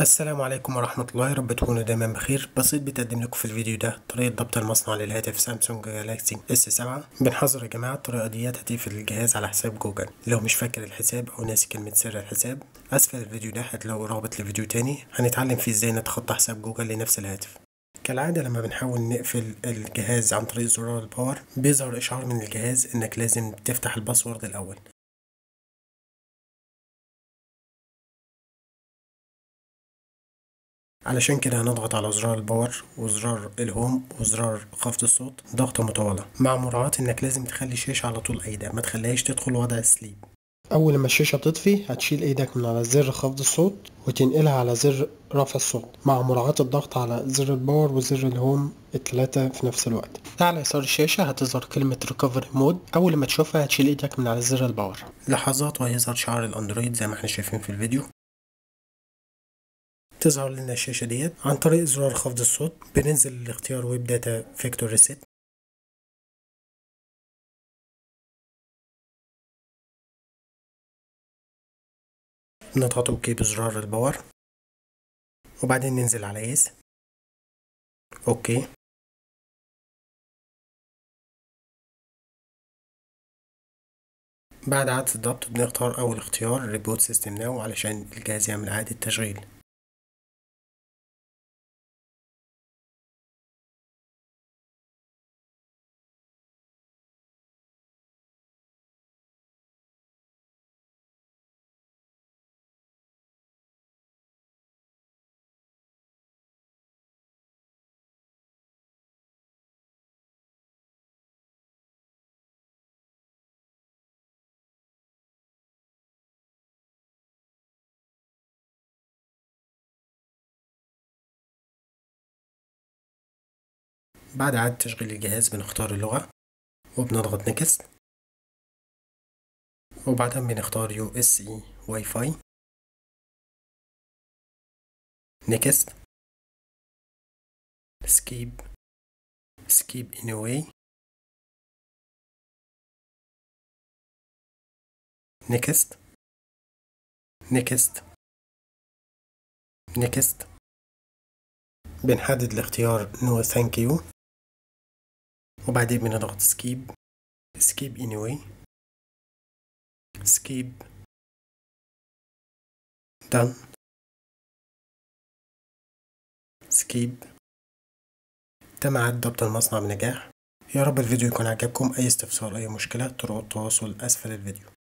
السلام عليكم ورحمة الله يا رب تكونوا دايما بخير بسيط بتقدم لكم في الفيديو ده طريقة ضبط المصنع للهاتف سامسونج جالاكسي اس 7 بنحذر يا جماعة الطريقة ديت هتقفل الجهاز على حساب جوجل لو مش فاكر الحساب او ناسي كلمة سر الحساب اسفل الفيديو ده هتلاقوا رابط لفيديو تاني هنتعلم فيه ازاي نتخطى حساب جوجل لنفس الهاتف كالعادة لما بنحاول نقفل الجهاز عن طريق زرار الباور بيظهر اشعار من الجهاز انك لازم تفتح الباسورد الاول علشان كده هنضغط على زرار الباور وزرار الهوم وزرار خفض الصوت ضغطة مطولة مع مراعاة انك لازم تخلي الشاشة على طول قايدة ما تخليهاش تدخل وضع السليب اول ما الشاشة تطفي هتشيل ايدك من على زر خفض الصوت وتنقلها على زر رفع الصوت مع مراعاة الضغط على زر الباور وزر الهوم التلاتة في نفس الوقت على يسار الشاشة هتظهر كلمة ريكفري مود أول ما تشوفها هتشيل ايدك من على زر الباور لحظات وهيظهر شعار الأندرويد زي ما احنا شايفين في الفيديو تظهر لنا الشاشة ديت عن طريق زرار خفض الصوت بننزل الاختيار ويب داتا فيكتور ريسيت نضغط اوكي بزرار الباور وبعدين ننزل على يس اوكي بعد إعادة الضبط بنختار أول اختيار ريبوت سيستم ناو علشان الجهاز يعمل إعادة تشغيل بعد إعادة تشغيل الجهاز بنختار اللغة وبنضغط نكست وبعدين بنختار يو اس اي واي فاي نكست سكيب سكيب anyway نكست نكست نكست بنحدد الاختيار نو ثانك يو وبعدين بنضغط سكيب سكيب anyway سكيب done سكيب تم إعادة ضبط المصنع بنجاح يا رب الفيديو يكون عجبكم أي استفسار أي مشكلة طرق التواصل أسفل الفيديو